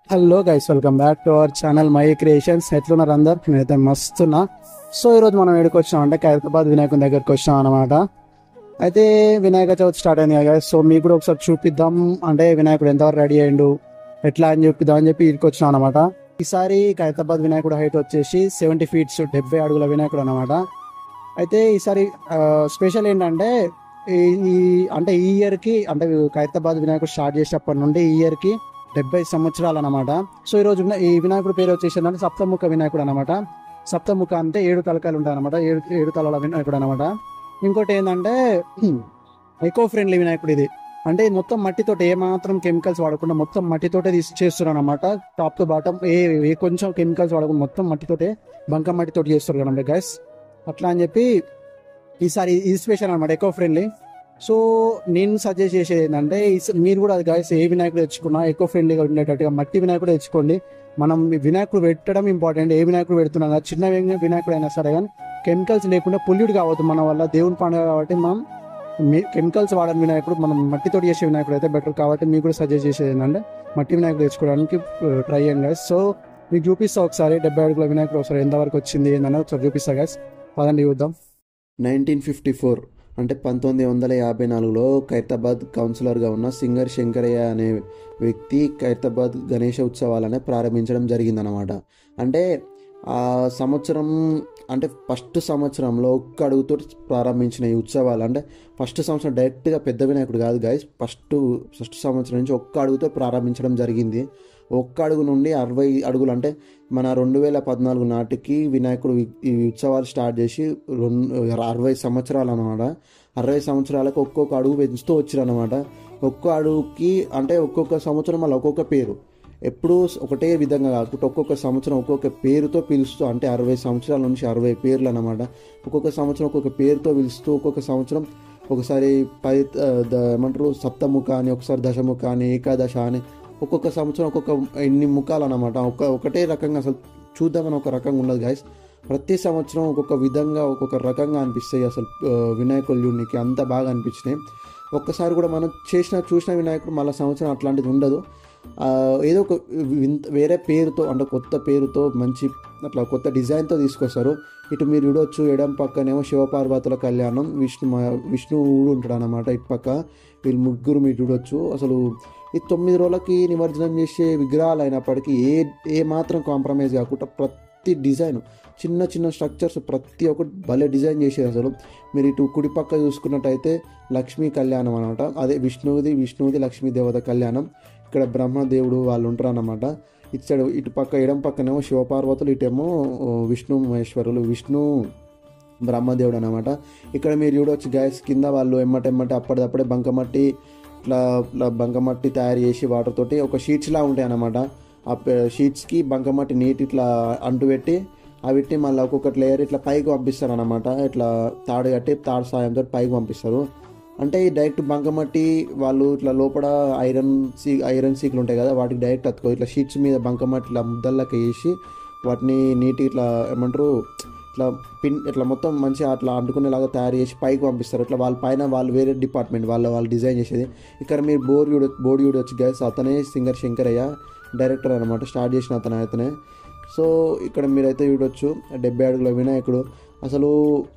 Hello guys welcome back to our channel my creations ఎట్లున్నారు అందరు నేనైతే మస్తున్నా సో ఈరోజు మనం ఎక్కడికి వచ్చాం అంటే ఖైరతాబాద్ వినాయకుని దగ్గరికి వచ్చాం అనమాట అయితే వినాయక చవితి స్టార్ట్ అయింది కదా సో మీకు కూడా ఒకసారి చూపిద్దాం అంటే వినాయకుడు ఎంతవరకు రెడీ అయ్యిండు ఎట్లా అని చూపిద్దాం అని చెప్పి ఇక్కడికి వచ్చినాం అనమాట ఈసారి ఖైరతాబాద్ వినాయకుడు హైట్ వచ్చేసి సెవెంటీ ఫీట్స్ డెబ్బై అడుగుల వినాయకుడు అనమాట అయితే ఈసారి స్పెషల్ ఏంటంటే ఈ ఈ- అంటే ఈ ఇయర్కి అంటే ఖైరతాబాద్ వినాయకుడు స్టార్ట్ చేసేటప్పటి నుండి ఈ ఇయర్కి డెబ్బై సంవత్సరాలు అనమాట సో ఈ రోజు వినా- ఈ వినాయకుడు పేరు వచ్చేసి ఏంటంటే సప్తముఖ వినాయకుడు అనమాట సప్తముఖ అంటే ఏడు తలకాయలు ఉంటాయి అనమాట ఏడు ఏడు తలల వినాయకుడు అనమాట ఇంకోటి ఏంటంటే ఎకో ఫ్రెండ్లీ వినాయకుడు ఇది అంటే మొత్తం మట్టితో ఏ మాత్రం కెమికల్స్ వాడకుండా మొత్తం మట్టితోటే తీసి చేస్తున్నారు అనమాట టాప్ టు బాటమ్ ఏ ఏ కొంచెం కెమికల్స్ వాడకుండా మొత్తం మట్టితోటే బంక మట్టితోటి చేస్తారు కదండి గైస్ అట్లా అని చెప్పి ఈసారి ఇది స్పెషల్ అనమాట ఎకో ఫ్రెండ్లీ సో నేను సజెస్ట్ చేసేది ఏంటంటే ఈ- మీరు కూడా గాయస్ ఏ వినాయకుడు తెచ్చుకున్నా ఎకో ఫ్రెండ్లీగా ఉండేటట్టుగా మట్టి వినాయకుడు తెచ్చుకోండి మనం ఈ వినాయకుడు పెట్టడం ఇంపార్టెంట్ ఏ వినాయకుడు పెడుతున్నాం కదా చిన్న వినా- వినాయకుడు అయినా సరే కానీ కెమికల్స్ లేకుండా పొల్యూట్ కావద్దు మన వల్ల దేవుని పండుగ కాబట్టి మనం కెమికల్స్ వాడని వినాయకుడు మనం మట్టితో చేసే వినాయకుడు అయితే బెటర్ కాబట్టి మీకు కూడా సజెస్ట్ చేసేది ఏంటంటే మట్టి వినాయకుడు తెచ్చుకోవడానికి ట్రై చేయండి గైస్ సో మీకు చూపిస్తా ఒకసారి డెబ్బై అడుగుల వినాయకుడు ఒకసారి ఎంతవరకు వచ్చింది ఏంటన్నది ఒకసారి చూపిస్తా గైస్ పదండి చూద్దాం నైన్టీన్ ఫిఫ్టీ ఫోర్ అంటే పంతొమ్మిది వందల యాభై నాలుగులో ఖైరతాబాద్ కౌన్సిలర్గా ఉన్న సింగర్ శంకరయ్య అనే వ్యక్తి ఖైరతాబాద్ గణేష ఉత్సవాలనే ప్రారంభించడం జరిగిందనమాట అంటే ఆ సంవత్సరం అంటే ఫస్ట్ సంవత్సరంలో ఒక్క అడుగుతో ప్రారంభించిన ఈ ఉత్సవాలు అంటే ఫస్ట్ సంవత్సరం డైరెక్ట్గా పెద్ద వినాయకుడు కాదు గాయస్ ఫస్ట్ ఫస్ట్ సంవత్సరం నుంచి ఒక్క అడుగుతో ప్రారంభించడం జరిగింది ఒక్క అడుగు నుండి అరవై అడుగులు అంటే మన రెండు వేల పద్నాలుగు నాటికి వినాయకుడు ఈ- ఈ ఉత్సవాలు స్టార్ట్ చేసి రెండు అరవై సంవత్సరాలు అనమాట అరవై సంవత్సరాలకు ఒక్కొక్క అడుగు పెంచుతూ వచ్చారు అనమాట ఒక్క అడుగుకి అంటే ఒక్కొక్క సంవత్సరం మళ్ళీ ఒక్కొక్క పేరు ఎప్పుడూ ఒకటే విధంగా కాకుండా ఒక్కొక్క సంవత్సరం ఒక్కొక్క పేరుతో పిలుస్తూ అంటే అరవై సంవత్సరాల నుంచి అరవై పేర్లు అనమాట ఒక్కొక్క సంవత్సరం ఒక్కొక్క పేరుతో పిలుస్తూ ఒక్కొక్క సంవత్సరం ఒకసారి పై ఆ, ద- ఏమంటారు సప్తముఖ అని ఒకసారి దశముఖ అని ఏకాదశ అని ఒక్కొక్క సంవత్సరం ఒక్కొక్క ఎన్ని ముఖాలు అనమాట ఒక ఒకటే రకంగా అసలు చూద్దామని ఒక రకంగా ఉండదు గాయస్ ప్రతి సంవత్సరం ఒక్కొక్క విధంగా ఒక్కొక్క రకంగా అనిపిస్తాయి అసలు ఆ, వినాయకులు చూడడానికి అంత బాగా అనిపించినాయి ఒక్కసారి కూడా మనం చేసిన చూసిన వినాయకుడు మళ్ళీ సంవత్సరం అట్లాంటిది ఉండదు ఆ, ఏదో ఒక వింత వేరే పేరుతో అంటే కొత్త పేరుతో మంచి అట్లా కొత్త డిజైన్తో తీసుకొస్తారు ఇటు మీరు చూడొచ్చు ఎడం పక్కనేమో శివపార్వతుల కళ్యాణం విష్ణు విష్ణువుడు ఉంటాడు అనమాట ఇటు పక్క వీళ్ళు ముగ్గురు మీరు చూడొచ్చు అసలు ఈ తొమ్మిది రోజులకి నిమజ్జనం చేసే విగ్రహాలు అయినప్పటికీ ఏ ఏ మాత్రం కాంప్రమైజ్ కాకుండా ప్రతి డిజైన్ చిన్న చిన్న స్ట్రక్చర్స్ ప్రతి ఒక్కటి భలే డిజైన్ చేసేది అసలు మీరు ఇటు కుడి పక్క చూసుకున్నట్టయితే లక్ష్మీ కళ్యాణం అనమాట అదే విష్ణువుది విష్ణువుది లక్ష్మీ దేవత కళ్యాణం ఇక్కడ బ్రహ్మదేవుడు వాళ్ళు ఉంటారు అన్నమాట ఇటు సైడ్ ఇటు పక్క ఎడం పక్కనేమో శివపార్వతులు ఇటేమో ఓ, విష్ణు మహేశ్వరులు విష్ణు బ్రహ్మదేవుడు అనమాట ఇక్కడ మీరు చూడవచ్చు గ్యాస్ కింద వాళ్ళు ఎమ్మటెమ్మటే అప్పటిదప్పుడే బంకమట్టి ఇట్లా ఇట్లా బంకమట్టి తయారు చేసి వాటర్ తోటి ఒక షీట్స్లా ఉంటాయి అన్నమాట ఆ షీట్స్కి బంకమట్టి నీట్ ఇట్లా అంటుపెట్టి అవిటి మళ్ళీ ఒక్కొక్కటి లేయర్ ఇట్లా పైకి పంపిస్తారు అనమాట ఇట్లా తాడు కట్టి తాడు సాయంతో పైకి పంపిస్తారు అంటే ఈ డైరెక్ట్ బంకమట్టి వాళ్ళు ఇట్లా లోపల ఐరన్ సీ ఐరన్ సీకులు ఉంటాయి కదా వాటికి డైరెక్ట్ అతుకో ఇట్లా షీట్స్ మీద బంకమట్టి ఇట్లా ముద్దల్లాకి వేసి వాటిని నీట్ ఇట్లా ఏమంటారు ఇట్లా పిన్ ఇట్లా మొత్తం మంచిగా అట్లా అంటుకునేలాగా తయారు చేసి పైకి పంపిస్తారు ఇట్లా వాళ్ళ పైన వాళ్ళు వేరే డిపార్ట్మెంట్ వాళ్ళ వాళ్ళు డిజైన్ చేసేది ఇక్కడ మీరు బోర్డు చూడ బోర్డు చూడొచ్చు గైస్ అతనే సింగర్ శంకరయ్య డైరెక్టర్ అనమాట స్టార్ట్ చేసిన అతను అతనే సో ఇక్కడ మీరైతే చూడొచ్చు డెబ్బై అడుగుల వినాయకుడు అసలు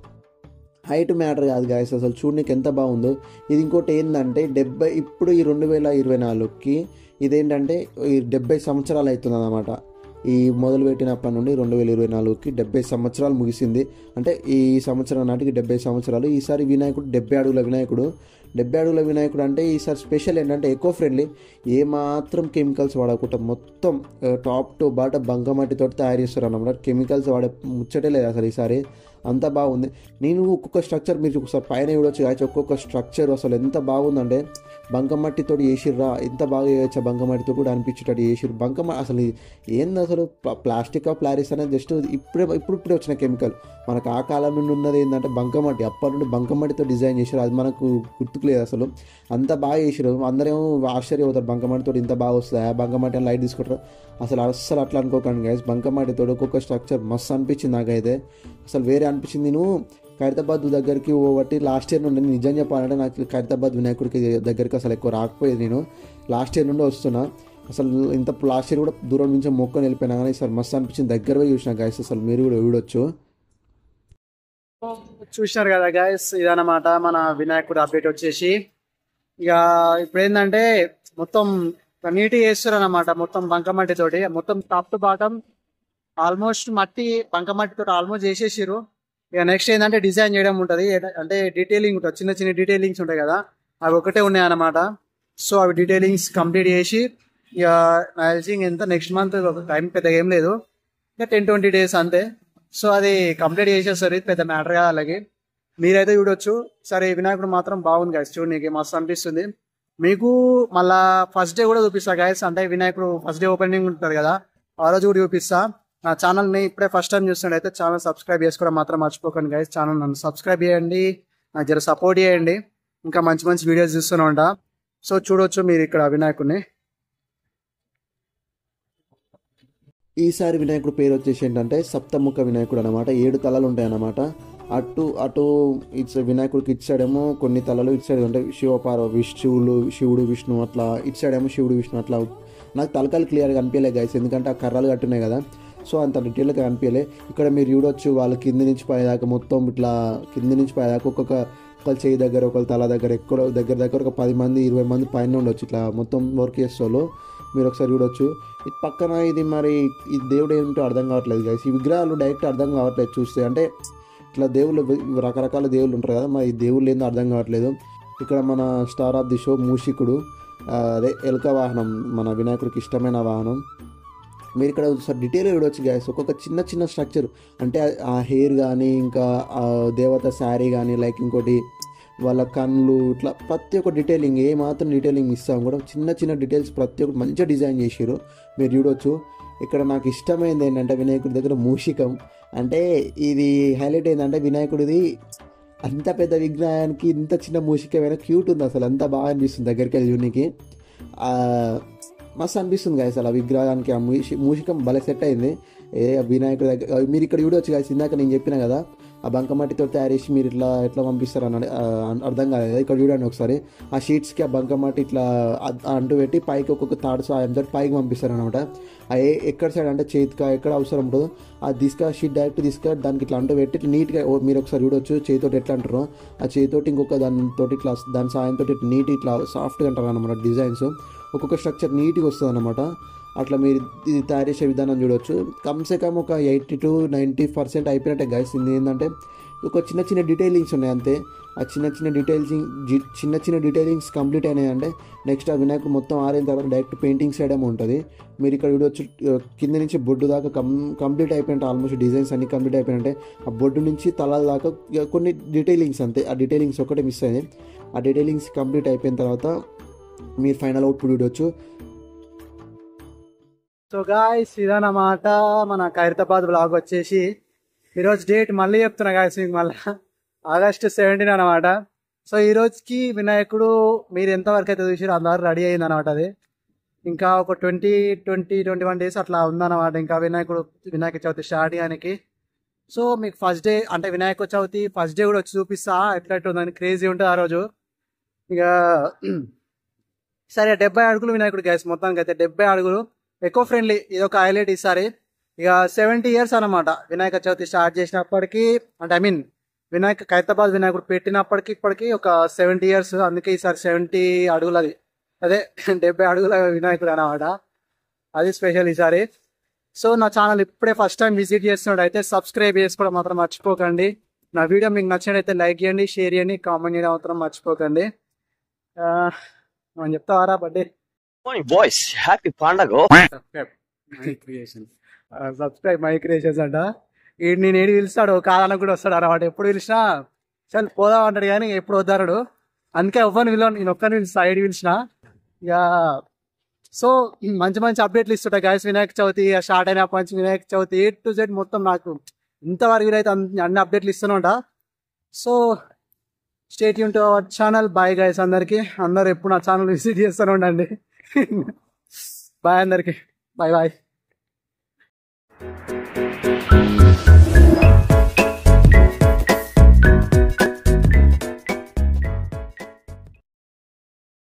హైట్ మ్యాటర్ కాదు గాయస్ అసలు చూడడానికి ఎంత బాగుందో ఇది ఇంకోటి ఏంటంటే డెబ్బై ఇప్పుడు ఈ రెండు వేల ఇరవై నాలుగుకి ఇదేంటంటే ఈ డెబ్బై సంవత్సరాలు అవుతుంది అనమాట ఈ మొదలు పెట్టినప్పటి నుండి రెండు వేల ఇరవై నాలుగుకి డెబ్బై సంవత్సరాలు ముగిసింది అంటే ఈ సంవత్సరం నాటికి డెబ్బై సంవత్సరాలు ఈసారి వినాయకుడు డెబ్బై అడుగుల వినాయకుడు డెబ్బై అడుగుల వినాయకుడు అంటే ఈసారి స్పెషల్ ఏంటంటే ఎకో ఫ్రెండ్లీ ఏ మాత్రం కెమికల్స్ వాడకుండా మొత్తం ఆ, టాప్ టు బాట బంకమట్టితో తయారు చేస్తారు అన్నమాట కెమికల్స్ వాడే ముచ్చటే లేదు అసలు ఈసారి అంత బాగుంది నేను ఒక్కొక్క స్ట్రక్చర్ మీరు ఒకసారి పైన చూడొచ్చు కావచ్చు ఒక్కొక్క స్ట్రక్చర్ అసలు ఎంత బాగుందంటే బంకమట్టితో చేసిర్రా ఎంత బాగా చేయొచ్చా బంకమట్టితో కూడా అనిపించేటట్టు చేసిర్రు బంకమ అసలు ఏంది అసలు ప్లా- ప్లాస్టిక్ ఆఫ్ ప్లారిస్ అనేది జస్ట్ ఇప్పుడే ఇప్పుడు ఇప్పుడే వచ్చిన కెమికల్ మనకు ఆ కాలం నుండి ఉన్నది ఏంటంటే బంకమట్టి అప్పటి నుండి బంకమట్టితో డిజైన్ చేశారు అది మనకు గుర్తుకు లేదు అసలు అంత బాగా చేసారు అందరేమో ఆశ్చర్యపోతారు బంకమట్టితో ఇంత బాగా వస్తుంది ఆ బంకమట్టి అని లైట్ తీసుకుంటారు అసలు అస్సలు అట్లా అనుకోకండి గైస్ బంకమట్టితో ఒక్కొక్క స్ట్రక్చర్ మస్తు అనిపించింది నాకైతే అసలు వేరే అనిపించింది నేను ఖైరతాబాద్ దగ్గరికి పోబట్టి లాస్ట్ ఇయర్ నుండి నిజం చెప్పాలంటే నాకు ఖైరతాబాద్ వినాయకుడికి దగ్గరికి అసలు ఎక్కువ రాకపోయేది నేను లాస్ట్ ఇయర్ నుండి వస్తున్నా అసలు ఇంత లాస్ట్ ఇయర్ కూడా దూరం నుంచి మొక్కని వెళ్ళిపోయినా కానీ ఈసారి మస్తు అనిపించింది దగ్గర పోయి చూసిన గాయస్ అసలు మీరు కూడా చూడొచ్చు చూసినారు కదా గాయస్ ఇదన్నమాట మన వినాయకుడు అప్డేట్ వచ్చేసి ఇక ఇప్పుడు ఏంటంటే మొత్తం నీట్గా వేస్తారు అనమాట మొత్తం బంకమట్టి తోటి మొత్తం టాప్ టు బాటం ఆల్మోస్ట్ మట్టి బంకమట్టి తోటి ఆల్మోస్ట్ చేసేసారు ఇక నెక్స్ట్ ఏంటంటే డిజైన్ చేయడం ఉంటుంది అంటే డీటెయిలింగ్ ఉంటుంది చిన్న చిన్న డీటెయిలింగ్స్ ఉంటాయి కదా అవి ఒకటే ఉన్నాయి అన్నమాట సో అవి డీటెయిలింగ్స్ కంప్లీట్ చేసి ఇక నాకు తెలిసి ఇంక ఎంత నెక్స్ట్ మంత్ టైం పెద్దగా ఏం లేదు ఇంకా టెన్ ట్వంటీ డేస్ అంతే సో అది కంప్లీట్ చేసేస్తారు ఇది పెద్ద మ్యాటర్ కాదు అలాగే మీరైతే చూడొచ్చు సరే వినాయకుడు మాత్రం బాగుంది గాయస్ చూడడానికి మస్తు అనిపిస్తుంది మీకు మళ్ళా ఫస్ట్ డే కూడా చూపిస్తా గాయస్ అంటే వినాయకుడు ఫస్ట్ డే ఓపెనింగ్ ఉంటుంది కదా ఆ రోజు కూడా చూపిస్తా నా ఛానల్ని ఇప్పుడే ఫస్ట్ టైం చూస్తున్నట్టయితే ఛానల్ సబ్స్క్రైబ్ చేసుకోవడం మాత్రం మర్చిపోకండి గైస్ ఛానల్ నన్ను సబ్స్క్రైబ్ చేయండి నాకు జర సపోర్ట్ చేయండి ఇంకా మంచి మంచి వీడియోస్ చూస్తూనే ఉంటా సో చూడొచ్చు మీరు ఇక్కడ వినాయకుడిని ఈసారి వినాయకుడు పేరు వచ్చేసి ఏంటంటే సప్తముఖ వినాయకుడు అనమాట ఏడు తలలు ఉంటాయి అన్నమాట అటు అటు ఇటు వినాయకుడికి ఇటు సైడ్ ఏమో కొన్ని తలలు ఇటు సైడ్ అంటే శివపార్వ విష్ణువులు శివుడు విష్ణు అట్లా ఇటు సైడ్ ఏమో శివుడు విష్ణు అట్లా నాకు తలకాలు క్లియర్గా కనిపించలే గైస్ ఎందుకంటే ఆ కర్రలు కట్టున్నాయి కదా సో అంత డీటెయిల్గా కనిపించలే ఇక్కడ మీరు చూడొచ్చు వాళ్ళు కింది నుంచి పైదాకా మొత్తం ఇట్లా కింది నుంచి పైదాకా ఒక్కొక్క ఒకళ్ళ చేయి దగ్గర ఒకళ్ళ తల దగ్గర ఎక్కడో దగ్గర దగ్గర ఒక పది మంది ఇరవై మంది పైన ఉండొచ్చు ఇట్లా మొత్తం వర్క్ చేసేవాళ్ళు మీరు ఒకసారి చూడొచ్చు ఇది పక్కన ఇది మరి ఈ దేవుడు ఏంటో అర్థం కావట్లేదు గైస్ ఈ విగ్రహాలు డైరెక్ట్ అర్థం కావట్లేదు చూస్తే అంటే ఇట్లా దేవుళ్ళు రకరకాల దేవుళ్ళు ఉంటారు కదా మరి ఈ దేవుళ్ళు ఏందో అర్థం కావట్లేదు ఇక్కడ మన స్టార్ ఆఫ్ ది షో మూషికుడు ఆ, అదే ఎలుక వాహనం మన వినాయకుడికి ఇష్టమైన వాహనం మీరు ఇక్కడ ఒకసారి డీటెయిల్ చూడవచ్చు గ్యాస్ ఒక్కొక్క చిన్న చిన్న స్ట్రక్చర్ అంటే ఆ హెయిర్ కానీ ఇంకా ఆ దేవత శారీ కానీ లైక్ ఇంకోటి వాళ్ళ కళ్ళు ఇట్లా ప్రతి ఒక్క డీటెయిలింగ్ ఏ మాత్రం డీటెయిలింగ్ ఇస్తాం కూడా చిన్న చిన్న డీటెయిల్స్ ప్రతి ఒక్కటి మంచిగా డిజైన్ చేసారు మీరు చూడొచ్చు ఇక్కడ నాకు ఇష్టమైంది ఏంటంటే వినాయకుడి దగ్గర మూషికం అంటే ఇది హైలైట్ ఏంటంటే వినాయకుడిది అంత పెద్ద విగ్రహానికి ఇంత చిన్న మూషికమైన క్యూట్ ఉంది అసలు అంత బాగా అనిపిస్తుంది దగ్గరికి వెళ్ళి చూడడానికి ఆ, మస్తు అనిపిస్తుంది గాయస్ అలా విగ్రహానికి ఆ మూషి మూషికం భలే సెట్ అయింది ఏ ఆ వినాయకుడి దగ్గర మీరు ఇక్కడ చూడవచ్చు గాయస్ ఇందాక నేను చెప్పిన కదా ఆ బంకమట్టితో తయారు చేసి మీరు ఇట్లా ఎట్లా పంపిస్తారు అని ఆ, అర్థం కాలేదు ఇక్కడ చూడండి ఒకసారి ఆ షీట్స్కి ఆ బంకమట్టి ఇట్లా అద్- అంటు పెట్టి పైకి ఒక్కొక్క తాడు సాయంతో పైకి పంపిస్తారు అనమాట ఆ ఏ ఎక్కడ సైడ్ అంటే చేతికి ఎక్కడ అవసరం ఉంటుందో ఆ తీసుక షీట్ డైరెక్ట్ తీసుక దానికి ఇట్లా అంటు పెట్టి ఇట్లా నీట్గా ఓ మీరు ఒకసారి చూడొచ్చు చేతితోటి ఎట్లా అంటారో ఆ చేతితోటి ఇంకొక దానితో ఇట్లా దాని సాయంతో ఇట్లా నీట్ ఇట్లా సాఫ్ట్గా అంటారు అనమాట డిజైన్స్ ఒక్కొక్క స్ట్రక్చర్ నీట్గా వస్తుంది అనమాట అట్లా మీరు ఇది తయారు చేసే విధానం చూడొచ్చు కమ్సే కమ్ ఒక ఎయిటీ టు నైంటీ పర్సెంట్ అయిపోయినట్టే గైస్ ఇది ఏంటంటే ఒక చిన్న చిన్న డీటెయిలింగ్స్ ఉన్నాయి అంతే ఆ చిన్న చిన్న డీటెయిల్సింగ్ చిన్న చిన్న డీటెయిలింగ్స్ కంప్లీట్ అయినాయి అంటే నెక్స్ట్ ఆ వినాయకుడు మొత్తం ఆరిన తర్వాత డైరెక్ట్ పెయింటింగ్ సైడ్ ఏమో ఉంటుంది మీరు ఇక్కడ చూడొచ్చు ఆ, కింద నుంచి బొడ్డు దాకా కం కంప్లీట్ అయిపోయినట్టు ఆల్మోస్ట్ డిజైన్స్ అన్ని కంప్లీట్ అయిపోయినట్టే ఆ బొడ్డు నుంచి తలాల దాకా ఇక కొన్ని డీటెయిలింగ్స్ అంతే ఆ డీటెయిలింగ్స్ ఒకటే మిస్ అయ్యాయి ఆ డీటెయిలింగ్స్ కంప్లీట్ అయిపోయిన తర్వాత మీరు ఫైనల్ అవుట్పుట్ చూడొచ్చు సో గాయస్ ఇదన్నమాట మన ఖైరతాబాద్ బ్లాగ్ వచ్చేసి ఈరోజు డేట్ మళ్ళీ చెప్తున్నా గాయస్ మీకు మళ్ళీ ఆగస్టు సెవెంటీన్ అనమాట సో ఈ రోజుకి వినాయకుడు మీరు ఎంతవరకు అయితే చూసారో అందరు రెడీ అయింది అనమాట అది ఇంకా ఒక twenty twenty twenty one days అట్లా ఉందన్నమాట ఇంకా వినాయకుడు వినాయక చవితి స్టార్ట్ చేయడానికి సో మీకు ఫస్ట్ డే అంటే వినాయక చవితి ఫస్ట్ డే కూడా వచ్చి చూపిస్తా ఎట్లా ఎట్లా ఉందని క్రేజీ ఉంటుంది ఆ రోజు ఇక సరే డెబ్బై అడుగులు వినాయకుడు గ్యాస్ మొత్తానికి అయితే డెబ్బై అడుగులు ఎకో ఫ్రెండ్లీ ఇది ఒక హైలైట్ ఈసారి ఇక సెవెంటీ ఇయర్స్ అనమాట వినాయక చవితి స్టార్ట్ చేసినప్పటికీ అంటే ఐ మీన్ వినాయక ఖైరతాబాద్ వినాయకుడు పెట్టినప్పటికి ఇప్పటికి ఒక సెవెంటీ ఇయర్స్ అందుకే ఈసారి సెవెంటీ అడుగులది అదే డెబ్బై అడుగుల వినాయకుడు అనమాట అది స్పెషల్ ఈసారి సో నా ఛానల్ ఇప్పుడే ఫస్ట్ టైం విజిట్ చేస్తున్నాడు అయితే సబ్స్క్రైబ్ చేసుకోవడం మాత్రం మర్చిపోకండి నా వీడియో మీకు నచ్చినట్టయితే లైక్ చేయండి షేర్ చేయండి కామెంట్ చేయడం మాత్రం మర్చిపోకండి ఆ, మనం చెప్తావారా birthday Morning, boys. Happy Pandago. Subscribe my creations subscribe my creations అంట ఈ నేను ఏడు పిలుస్తాడు కాదన్న కూడా వస్తాడు అన్నమాట ఎప్పుడు పిలిచినా చల్ పోదాం అంటాడు కానీ ఎప్పుడు వద్దాడు అందుకే ఎవ్వరిని పిలవ నేను ఒక్కరిని పిలిచి సైడ్ పిలిచిన ఇక సో మంచి మంచి అప్డేట్లు ఇస్తుంటా గాయస్ వినాయక చవితి స్టార్ట్ అయినప్పటి నుంచి Vinayaka Chavithi A to Z మొత్తం నాకు ఇంతవరకు వీలైతే అన్ని అన్ని అప్డేట్లు ఇస్తూనే ఉంటా సో స్టేట్ యూన్ to our channel bye guys అందరికి అందరు ఎప్పుడు నా ఛానల్ విజిట్ చేస్తూనే ఉండండి బాయ్ అందరికి బాయ్ బాయ్